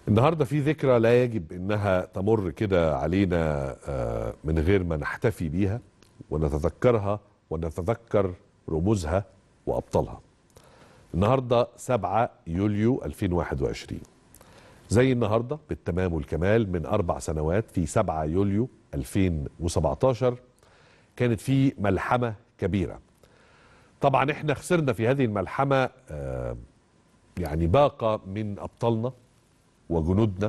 النهارده في ذكرى لا يجب انها تمر كده علينا آه، من غير ما نحتفي بيها ونتذكرها ونتذكر رموزها وابطالها. النهارده 7 يوليو 2021 زي النهارده بالتمام والكمال من اربع سنوات في 7 يوليو 2017 كانت في ملحمه كبيره. طبعا احنا خسرنا في هذه الملحمه آه، يعني باقه من ابطالنا وجنودنا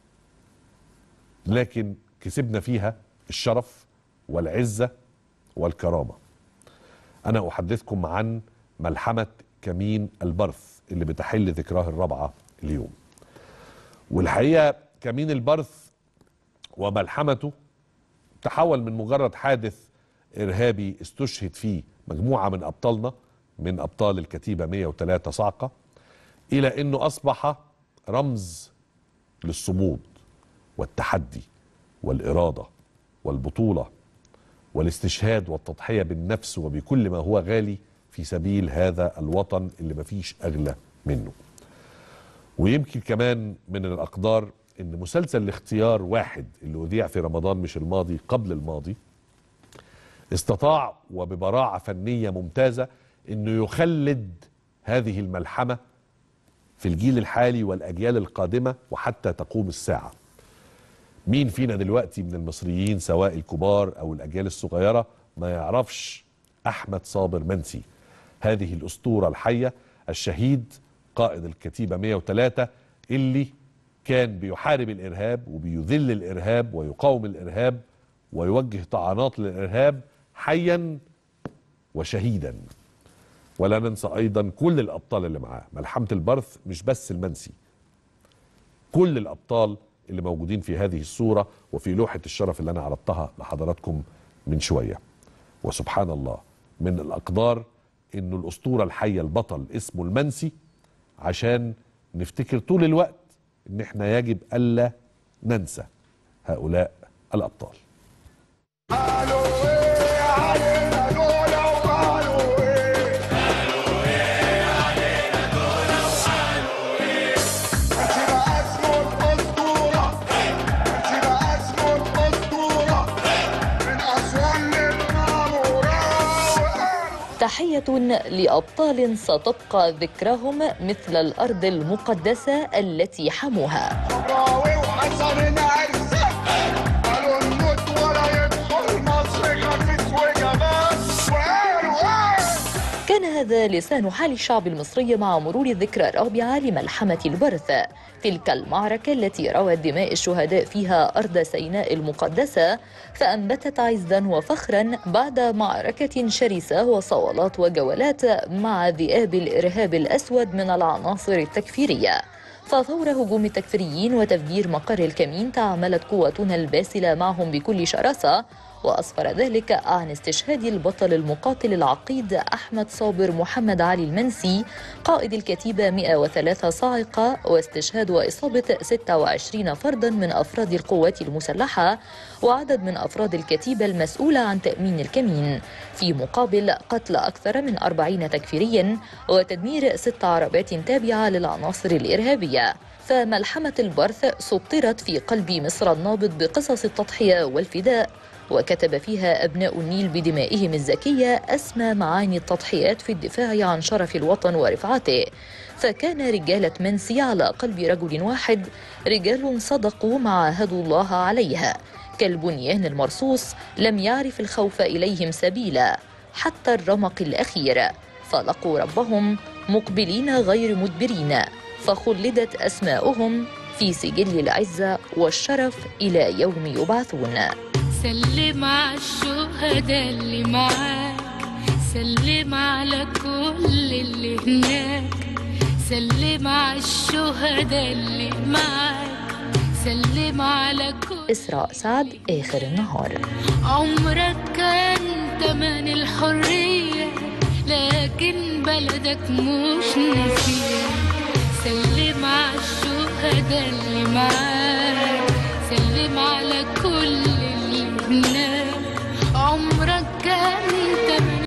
لكن كسبنا فيها الشرف والعزة والكرامة أنا أحدثكم عن ملحمة كمين البرث اللي بتحل ذكراه الرابعة اليوم والحقيقة كمين البرث وملحمته تحول من مجرد حادث إرهابي استشهد فيه مجموعة من أبطالنا من أبطال الكتيبة 103 صعقة إلى أنه أصبح رمز للصمود والتحدي والإرادة والبطولة والاستشهاد والتضحية بالنفس وبكل ما هو غالي في سبيل هذا الوطن اللي مفيش أغلى منه ويمكن كمان من الأقدار إن مسلسل الاختيار واحد اللي أذيع في رمضان مش الماضي قبل الماضي استطاع وببراعة فنية ممتازة إنه يخلد هذه الملحمة في الجيل الحالي والأجيال القادمة وحتى تقوم الساعة مين فينا دلوقتي من المصريين سواء الكبار أو الأجيال الصغيرة ما يعرفش أحمد صابر منسي هذه الأسطورة الحية الشهيد قائد الكتيبة 103 اللي كان بيحارب الإرهاب وبيذل الإرهاب ويقاوم الإرهاب ويوجه طعنات للإرهاب حيا وشهيدا ولا ننسى ايضا كل الابطال اللي معاه ملحمه البرث مش بس المنسي كل الابطال اللي موجودين في هذه الصوره وفي لوحه الشرف اللي انا عرضتها لحضراتكم من شويه وسبحان الله من الاقدار انه الاسطوره الحيه البطل اسمه المنسي عشان نفتكر طول الوقت ان احنا يجب الا ننسى هؤلاء الابطال قالوا ايه علينا دول وقالوا ايه انت بقى اسمه الاسطوره انت بقى اسمه الاسطوره من اسوان للمعموره وقالوا تحية لأبطال ستبقى ذكرهم مثل الأرض المقدسة التي حموها شبراوي وحسن عرسه قالوا نموت ولا يدخل مصر خميس وجمال وقالوا ايه كان هذا لسان حال الشعب المصري مع مرور الذكرى الرابعة لملحمة البرث تلك المعركة التي روت دماء الشهداء فيها أرض سيناء المقدسة فأنبتت عزا وفخرا بعد معركة شرسة وصولات وجولات مع ذئاب الإرهاب الأسود من العناصر التكفيرية ففور هجوم التكفيريين وتفجير مقر الكمين تعاملت قواتنا الباسلة معهم بكل شراسة وأسفر ذلك عن استشهاد البطل المقاتل العقيد أحمد صابر محمد علي المنسي قائد الكتيبة 103 صاعقة واستشهاد وإصابة 26 فردا من أفراد القوات المسلحة وعدد من أفراد الكتيبة المسؤولة عن تأمين الكمين في مقابل قتل أكثر من 40 تكفيريا وتدمير ست عربات تابعة للعناصر الإرهابية فملحمة البرث سطرت في قلب مصر النابض بقصص التضحية والفداء وكتب فيها أبناء النيل بدمائهم الزكية أسمى معاني التضحيات في الدفاع عن شرف الوطن ورفعته فكان رجالة منسي على قلب رجل واحد رجال صدقوا ما عاهدوا الله عليها كالبنيان المرصوص لم يعرف الخوف إليهم سبيلا حتى الرمق الأخير فلقوا ربهم مقبلين غير مدبرين فخلدت أسماؤهم في سجل العزة والشرف إلى يوم يبعثون سلم على الشهداء اللي معاك سلم على كل اللي هناك سلم على الشهداء اللي معاك سلم على كل إسراء سعد آخر النهار عمرك كان تمن الحرية لكن بلدك مش ناسية سلم على الشهداء اللي معاك سلم على كل اللي هناك عمرك كان تمن